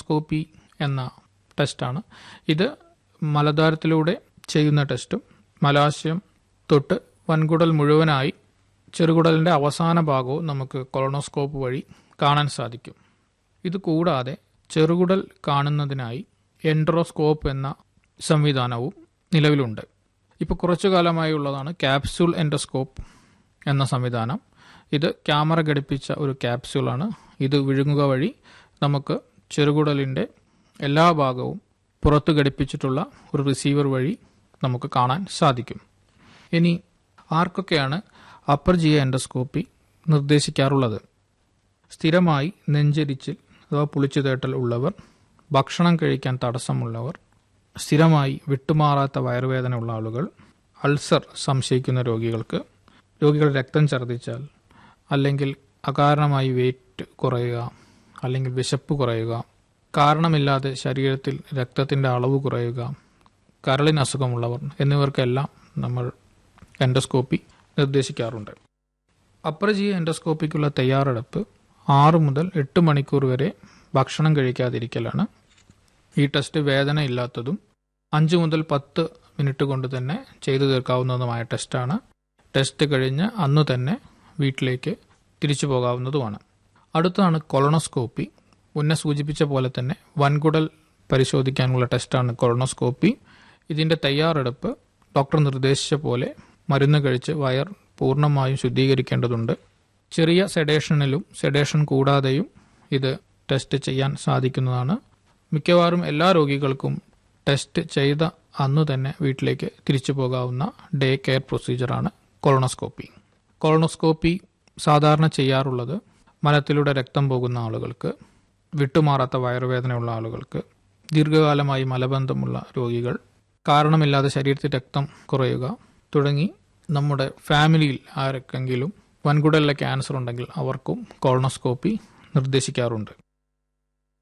colonoscopy എന്ന ടെസ്റ്റാണ് ഇത് മലദ്വാരത്തിലൂടെ ചെയ്യുന്ന ടെസ്റ്റും മലാശയം തൊട്ട് വൻകുടൽ മുഴുവനായി ചെറുകുടലിന്റെ അവസാന ഭാഗവും നമുക്ക് കൊളോണോസ്കോപ്പ് വഴി കാണാൻ സാധിക്കും ഇത് കൂടാതെ ചെറുകുടൽ കാണുന്നതിനായി എൻഡ്രോസ്കോപ്പ് എന്ന സംവിധാനവും നിലവിലുണ്ട് ഇപ്പോൾ കുറച്ചു കാലമായി ഉള്ളതാണ് ക്യാപ്സ്യൂൾ എൻഡോസ്കോപ്പ് എന്ന സംവിധാനം ഇത് ക്യാമറ ഘടിപ്പിച്ച ഒരു ക്യാപ്സ്യൂളാണ് ഇത് വിഴുങ്ങുക വഴി നമുക്ക് ചെറുകുടലിൻ്റെ എല്ലാ ഭാഗവും പുറത്ത് ഘടിപ്പിച്ചിട്ടുള്ള ഒരു റിസീവർ വഴി നമുക്ക് കാണാൻ സാധിക്കും ഇനി ആർക്കൊക്കെയാണ് അപ്പർ ജിയ എൻഡോസ്കോപ്പി നിർദ്ദേശിക്കാറുള്ളത് സ്ഥിരമായി നെഞ്ചരിച്ചിൽ അഥവാ പുളിച്ചു തേട്ടൽ ഉള്ളവർ ഭക്ഷണം കഴിക്കാൻ തടസ്സമുള്ളവർ സ്ഥിരമായി വിട്ടുമാറാത്ത വയറുവേദന ഉള്ള ആളുകൾ അൾസർ സംശയിക്കുന്ന രോഗികൾക്ക് രോഗികൾ രക്തം ഛർദ്ദിച്ചാൽ അല്ലെങ്കിൽ അകാരണമായി വെയിറ്റ് കുറയുക അല്ലെങ്കിൽ വിശപ്പ് കുറയുക കാരണമില്ലാതെ ശരീരത്തിൽ രക്തത്തിൻ്റെ അളവ് കുറയുക കരളിന് അസുഖമുള്ളവർ എന്നിവർക്കെല്ലാം നമ്മൾ എൻഡോസ്കോപ്പി നിർദ്ദേശിക്കാറുണ്ട് അപ്പർ ജി എൻഡോസ്കോപ്പിക്കുള്ള തയ്യാറെടുപ്പ് ആറ് മുതൽ എട്ട് മണിക്കൂർ വരെ ഭക്ഷണം കഴിക്കാതിരിക്കലാണ് ഈ ടെസ്റ്റ് വേദന ഇല്ലാത്തതും അഞ്ച് മുതൽ പത്ത് മിനിറ്റ് കൊണ്ട് തന്നെ ചെയ്തു തീർക്കാവുന്നതുമായ ടെസ്റ്റാണ് ടെസ്റ്റ് കഴിഞ്ഞ് അന്ന് തന്നെ വീട്ടിലേക്ക് തിരിച്ചു പോകാവുന്നതുമാണ് അടുത്തതാണ് കൊളോണോസ്കോപ്പി മുന്നേ സൂചിപ്പിച്ച പോലെ തന്നെ വൻകുടൽ പരിശോധിക്കാനുള്ള ടെസ്റ്റാണ് കൊളോണോസ്കോപ്പി ഇതിൻ്റെ തയ്യാറെടുപ്പ് ഡോക്ടർ നിർദ്ദേശിച്ച പോലെ മരുന്ന് കഴിച്ച് വയർ പൂർണ്ണമായും ശുദ്ധീകരിക്കേണ്ടതുണ്ട് ചെറിയ സെഡേഷനിലും സെഡേഷൻ കൂടാതെയും ഇത് ടെസ്റ്റ് ചെയ്യാൻ സാധിക്കുന്നതാണ് മിക്കവാറും എല്ലാ രോഗികൾക്കും ടെസ്റ്റ് ചെയ്ത അന്നു തന്നെ വീട്ടിലേക്ക് തിരിച്ചു പോകാവുന്ന ഡേ കെയർ പ്രൊസീജിയറാണ് കൊളോണോസ്കോപ്പി കൊളോണോസ്കോപ്പി സാധാരണ ചെയ്യാറുള്ളത് മലത്തിലൂടെ രക്തം പോകുന്ന ആളുകൾക്ക് വിട്ടുമാറാത്ത വയറുവേദനയുള്ള ആളുകൾക്ക് ദീർഘകാലമായി മലബന്ധമുള്ള രോഗികൾ കാരണമില്ലാതെ ശരീരത്തിൽ രക്തം കുറയുക തുടങ്ങി നമ്മുടെ ഫാമിലിയിൽ ആർക്കെങ്കിലും വൻകുടലിലെ ക്യാൻസർ ഉണ്ടെങ്കിൽ അവർക്കും കോളനോസ്കോപ്പി നിർദ്ദേശിക്കാറുണ്ട്